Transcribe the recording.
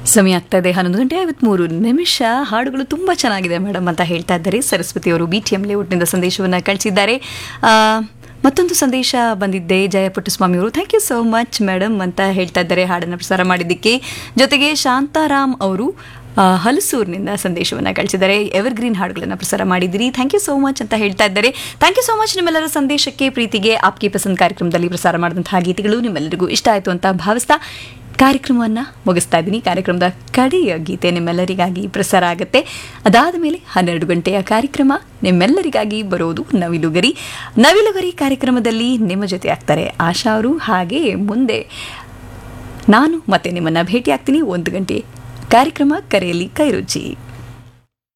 ಸಮಯ ಆಗ್ತಾ ಇದೆ ಹನ್ನೊಂದು ಗಂಟೆ ಐವತ್ಮೂರು ನಿಮಿಷ ಹಾಡುಗಳು ತುಂಬ ಚೆನ್ನಾಗಿದೆ ಮೇಡಮ್ ಅಂತ ಹೇಳ್ತಾ ಇದ್ದಾರೆ ಸರಸ್ವತಿ ಅವರು ಬಿ ಟಿ ಎಂ ಲೇಔಟ್ನಿಂದ ಸಂದೇಶವನ್ನು ಕಳಿಸಿದ್ದಾರೆ ಆ, ಮತ್ತೊಂದು ಸಂದೇಶ ಬಂದಿದ್ದೆ ಜಯ ಪುಟ್ಟಸ್ವಾಮಿ ಅವರು thank you so much madam ಅಂತ ಹೇಳ್ತಾ ಇದ್ದಾರೆ ಹಾಡನ್ನು ಪ್ರಸಾರ ಮಾಡಿದ್ದಕ್ಕೆ ಜೊತೆಗೆ ಶಾಂತಾರಾಮ್ ಅವರು ಆ, ಹಲಸೂರಿನಿಂದ ಸಂದೇಶವನ್ನು ಕಳಿಸಿದ್ದಾರೆ ಎವರ್ಗ್ರೀನ್ ಹಾಡುಗಳನ್ನು ಪ್ರಸಾರ ಮಾಡಿದಿರಿ ಥ್ಯಾಂಕ್ ಯು ಸೋ ಮಚ್ ಅಂತ ಹೇಳ್ತಾ ಇದ್ದಾರೆ ಥ್ಯಾಂಕ್ ಯು ಸೋ ಮಚ್ ನಿಮ್ಮೆಲ್ಲರ ಸಂದೇಶಕ್ಕೆ ಪ್ರೀತಿಗೆ ಆಪ್ಗೆ ಪಸಂದ್ ಕಾರ್ಯಕ್ರಮದಲ್ಲಿ ಪ್ರಸಾರ ಮಾಡಿದಂತಹ ಗೀತೆಗಳು ನಿಮ್ಮೆಲ್ಲರಿಗೂ ಇಷ್ಟ ಆಯಿತು ಅಂತ ಭಾವಿಸ್ತಾ ಕಾರ್ಯಕ್ರಮವನ್ನು ಮುಗಿಸ್ತಾ ಇದ್ದೀನಿ ಕಾರ್ಯಕ್ರಮದ ಕಡೆಯ ಗೀತೆ ನಿಮ್ಮೆಲ್ಲರಿಗಾಗಿ ಪ್ರಸಾರ ಆಗುತ್ತೆ ಅದಾದ ಮೇಲೆ ಹನ್ನೆರಡು ಗಂಟೆಯ ಕಾರ್ಯಕ್ರಮ ನಿಮ್ಮೆಲ್ಲರಿಗಾಗಿ ಬರೋದು ನವಿಲುಗರಿ ನವಿಲುಗರಿ ಕಾರ್ಯಕ್ರಮದಲ್ಲಿ ನಿಮ್ಮ ಜೊತೆ ಆಗ್ತಾರೆ ಆಶಾ ಅವರು ಹಾಗೆ ಮುಂದೆ ನಾನು ಮತ್ತೆ ನಿಮ್ಮನ್ನು ಭೇಟಿ ಆಗ್ತೀನಿ ಒಂದು ಗಂಟೆ ಕಾರ್ಯಕ್ರಮ ಕರೆಯಲ್ಲಿ ಕೈರುಚಿ